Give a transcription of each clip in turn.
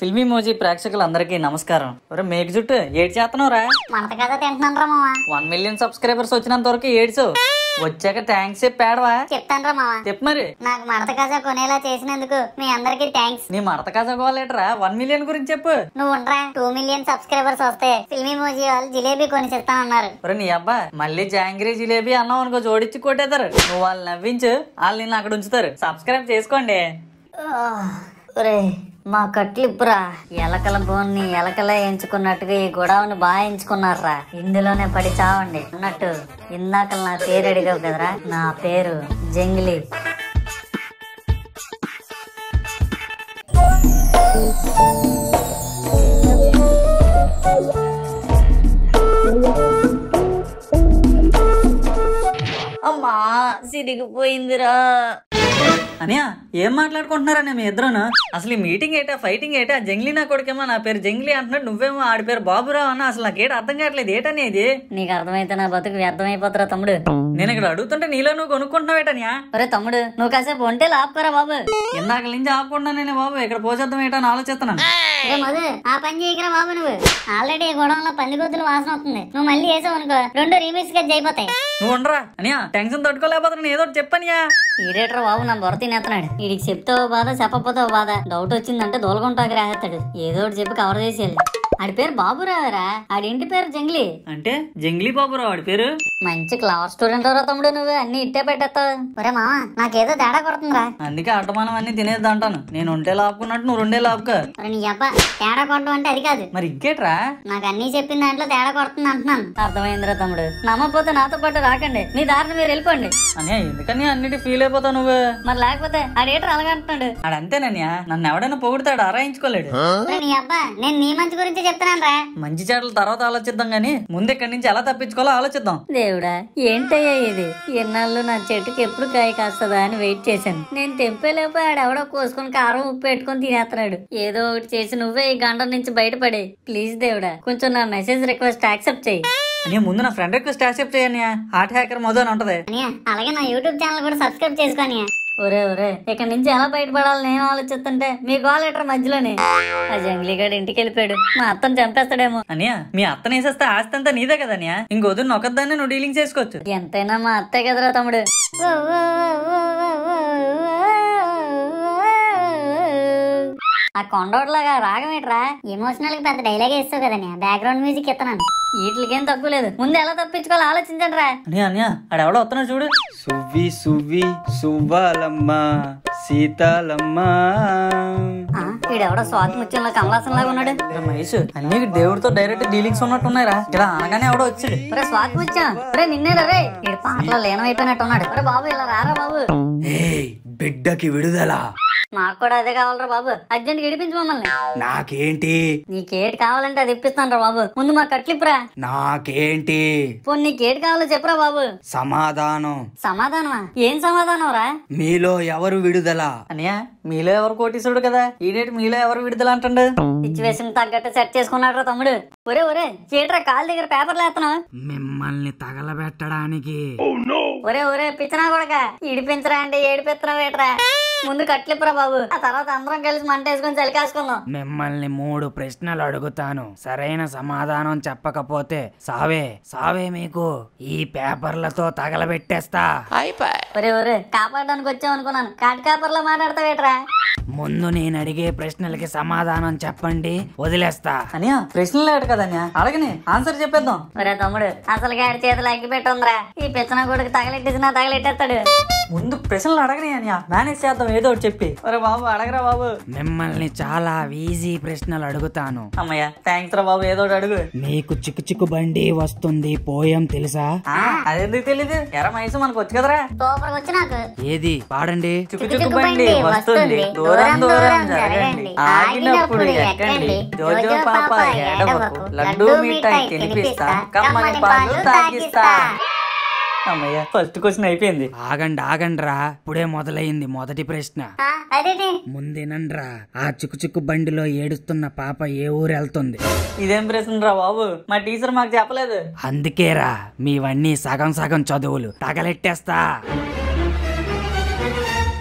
ఫిల్మీ మోజీ ప్రేక్షకులందరికీ నమస్కారం ఒరే మేక జుట్టు ఏడు చేస్తున్నావురా మనత కదా తింటున్నాను రా మామ వన్ మిలియన్ సబ్స్క్రైబర్స్ వచ్చినంత వరకు ఏడ్చు వచ్చాక థ్యాంక్స్ చెప్పాడవా చెప్తాను రా మామ చెప్పు మరి నాకు మడత కజా కొనేలా చేసినందుకు మీ అందరికి థ్యాంక్స్ నీ మడత కజగోలేటరా వన్ మిలియన్ గురించి చెప్పు నువ్వు ఉండరా టూ మిలియన్ సబ్స్క్రైబర్స్ వస్తే ఫిల్మీ మోజీ వాళ్ళు జిలేబీ కొని చెప్తానన్నారు ఒరే నీ అబ్బా మళ్ళీ జాంగ్రీ జిలేబీ అన్నావు అనుకో జోడించి కొట్టేస్తారు నువ్వు వాళ్ళు నవ్వించు వాళ్ళు నిన్ను అక్కడ ఉంచుతారు సబ్స్క్రైబ్ చేసుకోండి ఒరే మా కట్లు ఇప్పురా ఎలకల బోన్ని ఎలకలే ఎంచుకున్నట్టుగా ఈ గొడవని బాగా ఎంచుకున్నారా ఇందులోనే పడి చావండి అన్నట్టు ఇందాక నా పేరు అడిగావు కదరా నా పేరు జంగిలీ అమ్మా సిరిగిపోయిందిరా అనియా ఏం మాట్లాడుకుంటున్నారా మీ ఇద్దరును అసలు ఈ మీటింగ్ ఏటా ఫైటింగ్ ఏటా జంగ్లీ నా కొడుకేమో నా పేరు జంగ్లీ అంటున్నాడు నువ్వేమో ఆడి పేరు బాబురావు అన్న అసలు నాకేట అర్థం కావట్లేదు ఏటని ఇది నీకు అర్థమైతే నా బతుకు వ్యర్థమైపోతురా తమ్ముడు నేను ఇక్కడ అడుగుతుంటే నీలో నువ్వు కొనుక్కుంటున్నావేటనియా ఒరే తమ్ముడు నువ్వు కాసేపు ఒంటే లాపుకరా బాబు ఇందాక నుంచి ఆపకుండా నేను బాబు ఇక్కడ పోసేద్దాం ఏటో అని ఆలోచిస్తున్నాను రే మధు ఆ పని చేయకరా బాబు నువ్వు ఆల్రెడీ గొడవలో పందికొద్దులు వాసన వస్తుంది నువ్వు మళ్ళీ వేసావు అనుకో రెండు రీమిక్స్ గా అయిపోతాయి నువ్వు ఉండరా అనియా టెన్షన్ తట్టుకోలేకపోతున్నా ఏదో ఒకటి చెప్పనియా ఈడేటర్ బాబు నా బొర తినేస్తున్నాడు వీడికి చెప్తావు బాధ చెప్పకపోతావు బాధ డౌట్ వచ్చిందంటే దోలకుంటాకి రాహేస్తాడు ఏదో ఒకటి చెప్పి కవర్ చేసేయాలి ఆడి పేరు బాబురావురా ఆడి ఇంటి పేరు జంగ్లీ అంటే జంగ్లీ బాబురావు వాడి పేరు మంచి క్లవర్ స్టూడెంట్ రా తమ్ముడు నువ్వు అన్ని ఇట్టే పెట్టేస్తావు ఒరే మామ నాకేదో తేడా కొడుతుందిరా అందుకే అట్టమానం అన్ని తినేది అంటాను నేను ఉంటే లాపుకున్నట్టు నువ్వు రెండే లాపుక ఒరే నీ అబ్బా తేడా కొట్టడం అంటే అది కాదు మరి ఇంకేట్రా నాకు అన్ని చెప్పిన దాంట్లో తేడా కొడుతుంది అంటున్నాను అర్థమైందిరా తమ్ముడు నమ్మకపోతే నాతో పాటు రాకండి మీ దారిని మీరు వెళ్ళిపోండి అనియా ఎందుకని అన్నిటి ఫీల్ అయిపోతావు నువ్వు మరి లేకపోతే ఆడేటర్ అలాగంటున్నాడు ఆడంతేననియా నన్ను ఎవడైనా పొగుడుతాడు ఆరాయించుకోలేడు ఒరే నీ అబ్బా నేను నీ మంచి గురించి చెప్తున్నాను రా మంచి చెడ్ల తర్వాత ఆలోచిద్దాం గానీ ముందు ఇక్కడి నుంచి ఎలా తప్పించుకోవాలో ఆలోచిద్దాం దేవుడా ఏంటయ్యా ఇది ఎన్నాళ్ళు నా చెట్టుకి ఎప్పుడు కాయ కాస్తుందా అని వెయిట్ చేశాను నేను తెంపేలేపు ఆడెవడో కోసుకొని కారం ఉప్పు పెట్టుకొని తినేస్తున్నాడు ఏదో ఒకటి చేసి నువ్వే ఈ గండం నుంచి బయటపడే ప్లీజ్ దేవుడా కొంచెం నా మెసేజ్ రిక్వెస్ట్ యాక్సెప్ట్ చేయి అని ముందు నా ఫ్రెండ్ రిక్వెస్ట్ యాక్సెప్ట్ చేయని హార్ట్ హ్యాకర్ మధు అని ఉంటది అలాగే నా యూట్యూబ్ ఛానల్ కూడా సబ్స్క్రైబ్ చేసుకోని ఒరే ఒరే ఇక్కడ నుంచి ఎలా బయటపడాలి నేను ఆలోచిస్తుంటే మీ గోల్ లెటర్ మధ్యలోనే ఆ జంగ్లీ గడు ఇంటికి వెళ్ళిపోయాడు మా అత్తను చంపేస్తాడేమో అనియా మీ అత్తని వేసేస్తే ఆస్తి అంతా నీదే కదా అనియా ఇంకొద్దు నొక్కదాన్ని నువ్వు డీలింగ్ చేసుకోవచ్చు ఎంతైనా మా అత్తే కదరా తమ్ముడు ఆ కొండోట్లాగా రాగం ఏంట్రా ఎమోషనల్ గా పెద్ద డైలాగ్ వేస్తావు కదా బ్యాక్గ్రౌండ్ మ్యూజిక్ ఇస్తున్నాను వీటికేం తక్కువ లేదు ముందు ఎలా తప్పించుకోవాలో ఆలోచించండి రా అనియా అనియా ఆడెవడో వస్తున్నాడు చూడు సువ్వి సువ్వి సువ్వాలమ్మ సీతాలమ్మ వీడెవడో స్వాతి ముత్యంలో కమలాసన్ లాగా ఉన్నాడు రే మహేష్ అన్ని దేవుడితో డైరెక్ట్ డీలింగ్స్ ఉన్నట్టు ఉన్నాయిరా ఇలా అనగానే ఎవడో వచ్చాడు ఒరే స్వాతి ముత్యం ఒరే నిన్నే రే వీడు పాటలో లీనమైపోయినట్టు ఉన్నాడు ఒరే బాబు ఇలా రారా బాబు ఏయ్ బిడ్డకి విడుదల నాకు కూడా అదే కావాలరా బాబు అర్జెంట్ ఇడిపించు మమ్మల్ని నాకేంటి నీకేటి కావాలంటే అది ఇప్పిస్తాను రా బాబు ముందు మా కట్లిప్పురా నాకేంటి పోనీ నీకేటి కావాలో చెప్పురా బాబు సమాధానం సమాధానమా ఏం సమాధానం రా మీలో ఎవరు విడుదల అనియా మీలో ఎవరు కోటీసుడు కదా ఈడేటి మీలో ఎవరు విడుదల అంటుండు సిచ్యువేషన్ తగ్గట్టు సెట్ చేసుకున్నాడు రా తమ్ముడు ఒరే ఒరే చేట్రా కాలు దగ్గర పేపర్లు వేస్తున్నావు మిమ్మల్ని తగలబెట్టడానికి ఒరే ఒరే పిచ్చనా కొడక ఇడిపించరా అంటే ఏడిపిస్తున్నావు ఏట్రా ముందు కట్లిప్పురా బాబు ఆ తర్వాత అందరం కలిసి మంట వేసుకొని చలి కాసుకుందాం మిమ్మల్ని మూడు ప్రశ్నలు అడుగుతాను సరైన సమాధానం చెప్పకపోతే సావే సావే మీకు ఈ పేపర్లతో తగలబెట్టేస్తా ఒరే ఒరే కాపాడడానికి వచ్చావు అనుకున్నాను కాటి కాపర్లో మాట్లాడతావేట్రా ముందు నేను అడిగే ప్రశ్నలకి సమాధానం చెప్పండి వదిలేస్తా అనియా ప్రశ్నలు లేడు కదా అనియా అడగని ఆన్సర్ చెప్పేద్దాం ఒరే తమ్ముడు అసలు గాడి చేతులు అగ్గి పెట్టుందిరా ఈ పిచ్చన కొడుకు తగలెట్టేసినా తగలెట్టేస్తాడు ముందు ప్రశ్నలు అడగని అనియా మేనేజ్ చేద్దాం ఏదో ఒకటి చెప్పి ఒరే బాబు అడగరా బాబు మిమ్మల్ని చాలా ఈజీ ప్రశ్నలు అడుగుతాను అమ్మయ్య థ్యాంక్స్ రా బాబు ఏదో ఒకటి అడుగు మీకు చిక్కు చిక్కు బండి వస్తుంది పోయం తెలుసా ఆ, అదెందుకు తెలీదు ఎర మహేష్ మనకు వచ్చు కదరా సూపర్ వచ్చి నాకు ఏది పాడండి చుక్కు చుక్కు బండి వస్తుంది దూరం దూరం జరగండి ఆగినప్పుడు ఎక్కండి జోజో పాప ఏడవకు లడ్డూ మిఠాయి తినిపిస్తా కమ్మని పాలు తాగిస్తా అమ్మయ్య ఫస్ట్ క్వశ్చన్ అయిపోయింది ఆగండి ఆగండ్రా ఇప్పుడే మొదలైంది మొదటి ప్రశ్న అదేంటి ముందేనండ్రా ఆ చిక్కు చిక్కు బండిలో ఏడుస్తున్న పాప ఏ ఊరు వెళ్తుంది ఇదేం ప్రశ్న రా బాబు మా టీచర్ మాకు చెప్పలేదు అందుకేరా మీవన్నీ సగం సగం చదువులు తగలెట్టేస్తా ఒరే ఒరే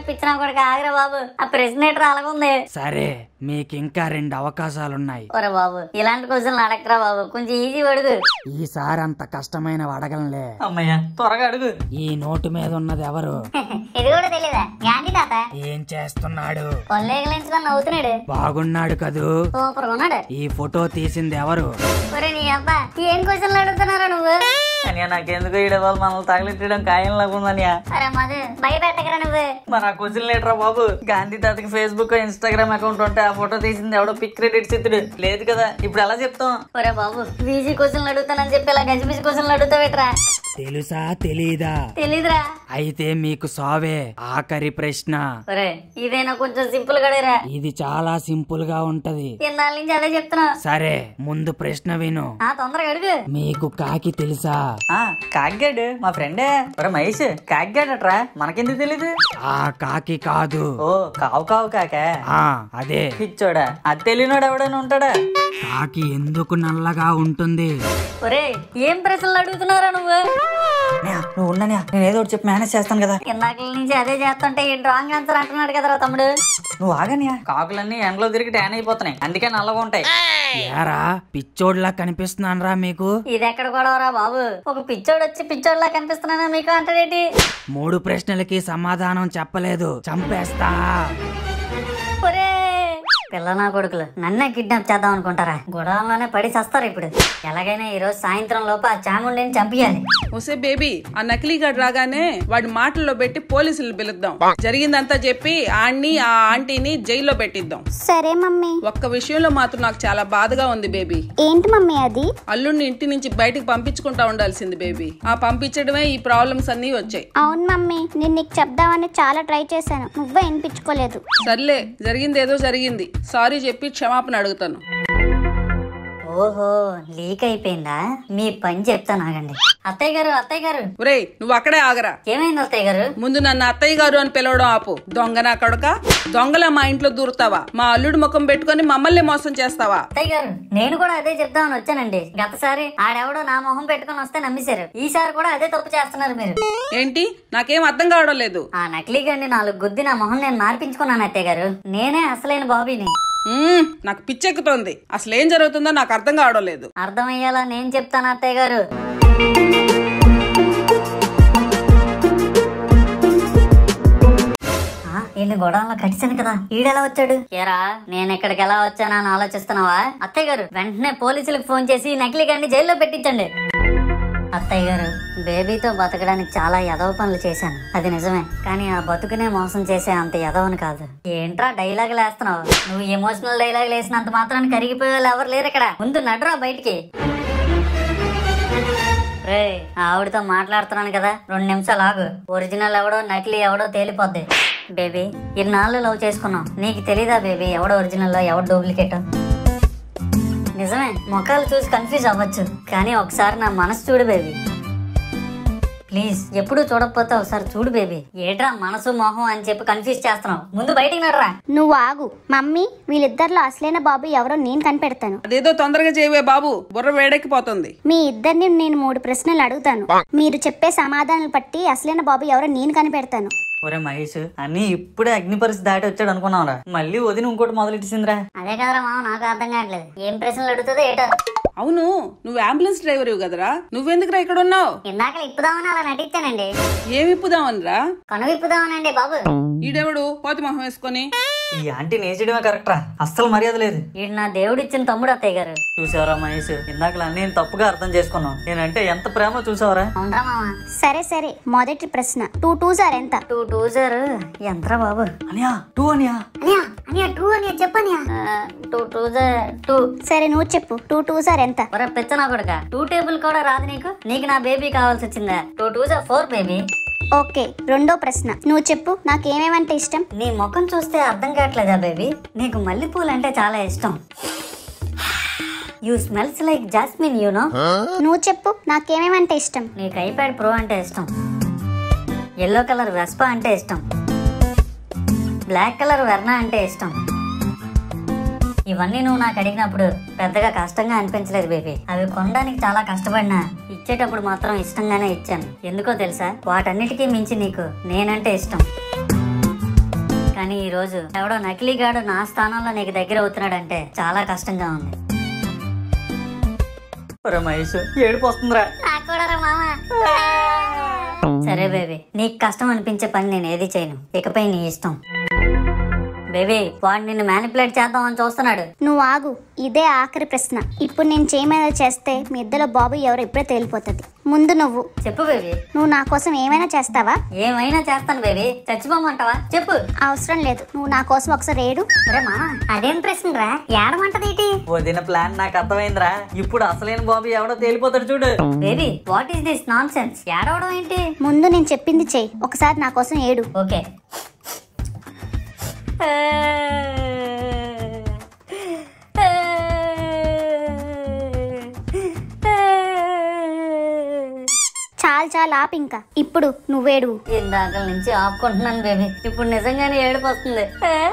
పిచ్చిన కొడుకు ఆగరా బాబు ఆ ప్రెసిడెంట్ అలాగుంది సరే మీకు ఇంకా రెండు అవకాశాలున్నాయి ఒరే బాబు ఇలాంటి క్వశ్చన్లు అడగరా బాబు కొంచెం ఈజీ అడుగు ఈసారి అంత కష్టమైన అడగలంలే అమ్మయ్య త్వరగా అడుగు ఈ నోటు మీద ఉన్నది ఎవరు ఇది కూడా తెలియదా గాంధీ తాత ఏం చేస్తున్నాడు కొల్లేగలించుకొని నవ్వుతున్నాడు బాగున్నాడు కదూ సూపర్ ఉన్నాడు ఈ ఫోటో తీసింది ఎవరు ఒరే నీ అబ్బా ఏం క్వశ్చన్లు అడుగుతున్నారా నువ్వు అనియా నాకెందుకు ఈడ వాళ్ళు మనల్ని తగలెట్టడం ఖాయం లాగుందనియా అరే మధు భయపెట్టకరా నువ్వు మరి ఆ క్వశ్చన్ లేటరా బాబు గాంధీ తాతకి ఫేస్బుక్ ఇన్స్టాగ్రామ్ అకౌంట్ ఉంటే ఆ ఫోటో తీసింది ఎవడో పిక్ క్రెడిట్ ఇస్తుడు లేదు కదా ఇప్పుడు ఎలా చెప్తాం ఒరే బాబు వీజీ క్వశ్చన్లు అడుగుతానని చెప్పి ఇలా గజిబిజి క్వశ్చన్లు అడుగుతావేట్రా తెలుసా తెలీదా తెలీదురా అయితే మీకు సావే ఆఖరి ప్రశ్న ఒరే ఇదేనా కొంచెం సింపుల్ గడేరా ఇది చాలా సింపుల్ గా ఉంటది ఇన్నాళ్ళ నుంచి అదే చెప్తున్నా సరే ముందు ప్రశ్న విను ఆ తొందరగా అడుగు మీకు కాకి తెలుసా ఆ కాగ్గాడు మా ఫ్రెండే ఒరే మహేష్ కాగ్గాడట్రా మనకెందుకు తెలీదు ఆ కాకి కాదు ఓ కావు కావు కాక ఆ అదే పిచ్చోడా అది తెలియనోడు ఎవడైనా ఉంటాడా కాకి ఎందుకు నల్లగా ఉంటుంది ఒరే ఏం ప్రశ్నలు అడుగుతున్నారా నువ్వు అన్నయ్య, నువ్వు ఉండనియా నేను ఏదో ఒకటి చెప్పి మేనేజ్ చేస్తాను కదా ఇందాక నుంచి అదే చేస్తుంటే ఈ రాంగ్ ఆన్సర్ అంటున్నాడు కదరా తమ్ముడు నువ్వు ఆగనియా కాకులన్నీ ఎండలో తిరిగి ట్యాన్ అయిపోతున్నాయి అందుకే నల్లగా ఉంటాయి ఏరా పిచ్చోడ్లా కనిపిస్తున్నానరా మీకు ఇది ఎక్కడ గొడవరా బాబు ఒక పిచ్చోడు వచ్చి పిచ్చోడ్లా కనిపిస్తున్నానా మీకు అంటాడేంటి మూడు ప్రశ్నలకి సమాధానం చెప్పలేదు చంపేస్తా ఒరే పిల్ల నా కొడుకులు నన్నే కిడ్నాప్ చేద్దాం అనుకుంటారా గొడవల్లోనే పడి చస్తారు ఇప్పుడు ఎలాగైనా ఈ రోజు సాయంత్రం లోపు ఆ చాముండిని చంపియాలి ఒసే బేబీ ఆ నకిలీగాడు రాగానే వాడి మాటల్లో పెట్టి పోలీసులు పిలుద్దాం జరిగిందంతా చెప్పి ఆణ్ణి ఆ ఆంటీని జైల్లో పెట్టిద్దాం సరే మమ్మీ ఒక్క విషయంలో మాత్రం నాకు చాలా బాధగా ఉంది బేబీ ఏంటి మమ్మీ అది అల్లుడిని ఇంటి నుంచి బయటికి పంపించుకుంటా ఉండాల్సింది బేబీ ఆ పంపించడమే ఈ ప్రాబ్లమ్స్ అన్నీ వచ్చాయి అవును మమ్మీ నేను నీకు చెప్దామని చాలా ట్రై చేశాను నువ్వే వినిపించుకోలేదు సర్లే జరిగింది ఏదో జరిగింది సారీ చెప్పి క్షమాపణ అడుగుతాను ఓహో లీక్ అయిపోయిందా మీ పని చెప్తాను ఆగండి అత్తయ్య గారు అత్తయ్య గారు ఒరేయ్ నువ్వు అక్కడే ఆగరా ఏమైంది అత్తయ్య గారు ముందు నన్ను అత్తయ్య గారు అని పిలవడం ఆపు దొంగ నా కడుక దొంగలా మా ఇంట్లో దూరుతావా మా అల్లుడు ముఖం పెట్టుకొని మమ్మల్ని మోసం చేస్తావా అత్తయ్య గారు నేను కూడా అదే చెప్దామని వచ్చానండి గతసారి ఆడెవడో నా మొహం పెట్టుకొని వస్తే నమ్మేశారు ఈసారి కూడా అదే తప్పు చేస్తున్నారు మీరు ఏంటి నాకేం అర్థం కావడం లేదు ఆ నకిలీ గండి నాలుగు గుద్ది నా మొహం నేను మార్పించుకున్నాను అత్తయ్య గారు నేనే అసలైన బాబీని మ్మ్, నాకు పిచ్చెక్కుతోంది అసలు ఏం జరుగుతుందో నాకు అర్థం కావడం లేదు అర్థమయ్యేలా నేను చెప్తాను అత్తయ్య గారు ఆ, ఈయన్ని గొడవలో కట్టాను కదా ఈడెలా వచ్చాడు ఏరా నేను ఇక్కడికి ఎలా వచ్చానా అని ఆలోచిస్తున్నావా అత్తయ్య గారు వెంటనే పోలీసులకు ఫోన్ చేసి నకిలీ గారిని జైల్లో పెట్టించండి అత్తయ్య గారు బేబీతో బతకడానికి చాలా ఎదవ పనులు చేశాను అది నిజమే కానీ ఆ బతుకునే మోసం చేసే అంత ఎదవని కాదు ఏంట్రా డైలాగ్ లేస్తున్నావు నువ్వు ఎమోషనల్ డైలాగ్ వేసినంత మాత్రాన్ని కరిగిపోయే వాళ్ళు ఎవరు లేరు ఇక్కడ ముందు నడురా బయటికి రే ఆవిడతో మాట్లాడుతున్నాను కదా రెండు నిమిషాలు ఆగు ఒరిజినల్ ఎవడో నకిలీ ఎవడో తేలిపోద్ది బేబీ ఇన్నాళ్ళు లవ్ చేసుకున్నాం నీకు తెలీదా బేబీ ఎవడో ఒరిజినల్ ఎవడో డూప్లికేట్ నిజమే ముఖాలు చూసి కన్ఫ్యూజ్ అవ్వచ్చు కానీ ఒకసారి నా మనసు చూడు బేబీ ప్లీజ్ ఎప్పుడు చూడకపోతే ఒకసారి చూడు బేబీ ఏట్రా మనసు మొహం అని చెప్పి కన్ఫ్యూజ్ చేస్తున్నావు ముందు బయటికి నడరా నువ్వు ఆగు మమ్మీ వీళ్ళిద్దరిలో అసలైన బాబు ఎవరో నేను కనిపెడతాను అదేదో తొందరగా చేయవే బాబు బుర్ర వేడెక్కిపోతుంది మీ ఇద్దరిని నేను మూడు ప్రశ్నలు అడుగుతాను మీరు చెప్పే సమాధానాలు బట్టి అసలైన బాబు ఎవరో నేను కనిపెడతాను ఒరే మహేష్ అన్ని ఇప్పుడే అగ్ని పరిస్థితి దాటి వచ్చాడు అనుకున్నావురా మళ్ళీ వదిన ఇంకోటి మొదలెట్టిందిరా అదే కదరా మామ నాకు అర్థం కావట్లేదు ఏం ప్రశ్నలు అడుగుతుందో ఏటో అవును నువ్వు అంబులెన్స్ డ్రైవర్ కదరా నువ్వెందుకురా ఇక్కడ ఉన్నావు ఇందాక ఇప్పుదామని అలా నటించానండి ఏమి ఇప్పుదామనిరా కను ఇప్పుదామనండి బాబు ఈడెవడు కోతి మొహం వేసుకొని ఈ ఆంటీ నేచడమే కరెక్టరా అస్సలు మర్యాద లేదు ఈడు నా దేవుడిచ్చిన తమ్ముడు అత్తయ్య గారు చూసావరా మహేష్ ఇందాక నేను తప్పుగా అర్థం చేసుకున్నాను నేనంటే ఎంత ప్రేమ చూసావరా అవునరా మామ సరే సరే మొదటి ప్రశ్న టూ టూ సార్ ఎంత టూ టూ సార్ ఎంతరా బాబు అనియా టూ అనియా అనియా అనియా టూ అనియా చెప్పనియా టూ టూ సార్ టూ సరే నువ్వు చెప్పు టూ టూ సార్ ఎంత ఒరే పెచ్చనా కొడుక టూ టేబుల్ కూడా రాదు నీకు నీకు నా బేబీ కావాల్సి వచ్చిందా two two sir four baby okay రెండో ప్రశ్న నువ్వు చెప్పు నాకు ఏమేమంటే ఇష్టం నీ ముఖం చూస్తే అర్థం కావట్లేదా బేబీ నీకు మల్లెపూలు అంటే చాలా ఇష్టం you smells like jasmine you know నువ్వు చెప్పు నాకేమేమంటే ఇష్టం నీకు ఐప్యాడ్ ప్రో అంటే ఇష్టం ఎల్లో కలర్ వెస్పా అంటే ఇష్టం బ్లాక్ కలర్ వెర్నా అంటే ఇష్టం ఇవన్నీ నువ్వు నాకు అడిగినప్పుడు పెద్దగా కష్టంగా అనిపించలేదు బేబీ అవి కొనడానికి చాలా కష్టపడినా ఇచ్చేటప్పుడు మాత్రం ఇష్టంగానే ఇచ్చాను ఎందుకో తెలుసా వాటన్నిటికీ మించి నీకు నేనంటే ఇష్టం కానీ ఈ రోజు ఎవడో నకిలీగాడు నా స్థానంలో నీకు దగ్గర అవుతున్నాడంటే చాలా కష్టంగా ఉంది ఒరే మహేష్ ఏడుపు వస్తుందిరా నాకు కూడా రా మామ సరే బేబీ నీకు కష్టం అనిపించే పని నేను ఏది చేయను ఇకపై నీ ఇష్టం బేబీ వాడు నిన్ను మ్యానిపులేట్ చేద్దామని చూస్తున్నాడు నువ్వు ఆగు ఇదే ఆఖరి ప్రశ్న ఇప్పుడు నేను చేయమైనా చేస్తే మీ ఇద్దరు బాబు ఎవరు ఇప్పుడే తేలిపోతుంది ముందు నువ్వు చెప్పు బేబీ నువ్వు నా కోసం ఏమైనా చేస్తావా ఏమైనా చేస్తాను బేబీ చచ్చిపోమంటావా చెప్పు అవసరం లేదు నువ్వు నా కోసం ఒకసారి ఏడు ఒరే మామ అదేం ప్రశ్న రా ఏడమంటదేటి వదిన ప్లాన్ నాకు అర్థమైందిరా ఇప్పుడు అసలైన బాబు ఎవడో తేలిపోతాడు చూడు baby what is this nonsense ఏడవడం ఏంటి ముందు నేను చెప్పింది చెయ్యి ఒకసారి నా కోసం ఏడు ఓకే చాలు చాలు ఆపు ఇంకా ఇప్పుడు నువ్వేడు ఇందాక నుంచి ఆపుకుంటున్నాను బేబీ ఇప్పుడు నిజంగానే ఏడుపు వస్తుంది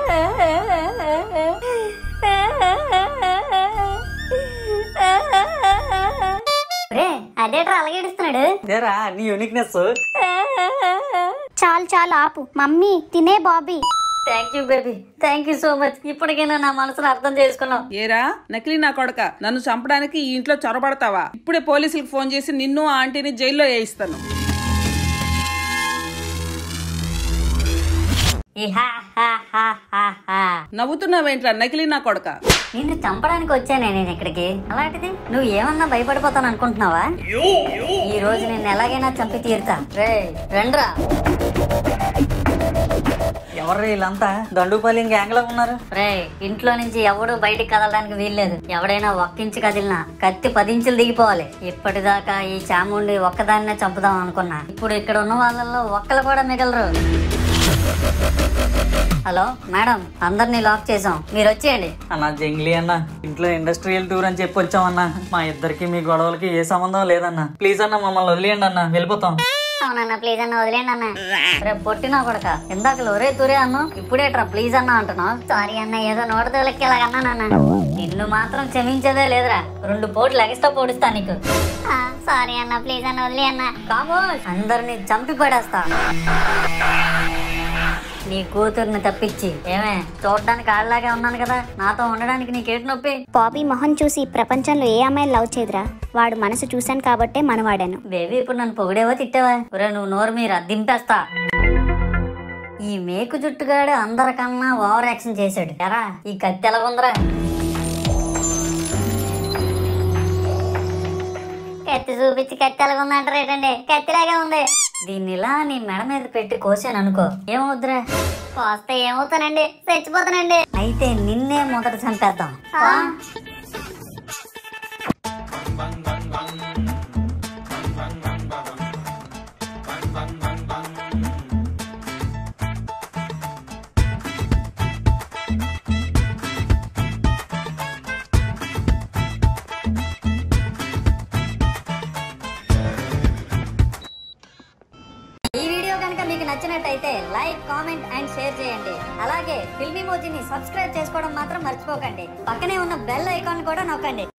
రే అదేట్రా అలాగేడుస్తున్నాడు ఇదేరా నీ యూనిక్నెస్ చాలు చాలు ఆపు మమ్మీ తినే Bobby thank you baby thank you so much ఇప్పటికైనా నా మనసును అర్థం చేసుకున్నావు ఏరా నకిలీ నా కొడక నన్ను చంపడానికి ఈ ఇంట్లో చొరబడతావా ఇప్పుడే పోలీసులకు ఫోన్ చేసి నిన్ను ఆ ఆంటీని జైల్లో వేయిస్తాను ఈ హా హా హా హా హా నవ్వుతున్నావేంట్రా నకిలీ నా కొడక నిన్ను చంపడానికి వచ్చానే నేను ఇక్కడికి అలాంటిది నువ్వు ఏమన్నా భయపడిపోతాను అనుకుంటున్నావా ఈ రోజు నిన్ను ఎలాగైనా చంపి తీరుతా రే రండ్రా ఎవరు వీళ్ళంతా దండుపల్లి గ్యాంగ్ లో ఉన్నారు రే ఇంట్లో నుంచి ఎవడు బయటికి కదలడానికి వీల్లేదు ఎవడైనా ఒక్కించి కదిలినా కత్తి పదించులు దిగిపోవాలి ఇప్పటిదాకా ఈ చాముండి ఒక్కదాన్నే చంపుదాం అనుకున్నా ఇప్పుడు ఇక్కడ ఉన్న వాళ్ళల్లో ఒక్కలు కూడా మిగలరు హలో మేడం అందరినీ లాక్ చేసాం మీరు వచ్చేయండి అన్న జంగ్లీ అన్న ఇంట్లో ఇండస్ట్రియల్ టూర్ అని చెప్పి వచ్చామన్నా మా ఇద్దరికి మీ గొడవలకి ఏ సంబంధం లేదన్న ప్లీజ్ అన్న మమ్మల్ని వదిలేయండి అన్న వెళ్ళిపోతాం అవునన్న ప్లీజ్ అన్న వదిలేండి అన్న రేపు పొట్టినా కొడక ఇందాక ఒరే తురే అన్న ఇప్పుడేట్రా ప్లీజ్ అన్న అంటున్నావు సారీ అన్న ఏదో నోట తోలకి ఇలాగన్నానన్న నిన్ను మాత్రం క్షమించేదే లేదురా రెండు పోట్లు ఎక్స్ట్రా పొడుస్తా నీకు సారీ అన్న ప్లీజ్ అన్న వదిలే అన్న కామో అందరిని చంపి పడేస్తా నీ కూతుర్ని తప్పించి ఏమే చూడడానికి ఆడలాగే ఉన్నాను కదా నాతో ఉండడానికి నీకేటి నొప్పి బాబీ మొహం చూసి ఈ ప్రపంచంలో ఏ అమ్మాయిని లవ్ చేయదురా వాడు మనసు చూశాను కాబట్టే మనవాడాను బేబీ ఇప్పుడు నన్ను పొగిడేవో తిట్టావా ఒరే నువ్వు నోరు మీరు దింపేస్తా ఈ మేకు జుట్టుగాడు అందరికన్నా ఓవర్ యాక్షన్ చేశాడు ఎరా ఈ కత్తి ఎలాగుందిరా కత్తి చూపించి కత్తి ఎలాగుందంటారు ఏంటండి కత్తిలాగే ఉంది దీన్ని ఇలా నీ మెడ మీద పెట్టి కోసాను అనుకో ఏమవుద్దురా కోస్తే ఏమవుతానండి చచ్చిపోతానండి అయితే నిన్నే మొదట చంపేద్దాం ఈ వీడియో కనుక మీకు నచ్చినట్టయితే లైక్ కామెంట్ అండ్ షేర్ చేయండి అలాగే ఫిల్మీ మోజీని సబ్స్క్రైబ్ చేసుకోవడం మాత్రం మర్చిపోకండి పక్కనే ఉన్న బెల్ ఐకాన్ కూడా నొక్కండి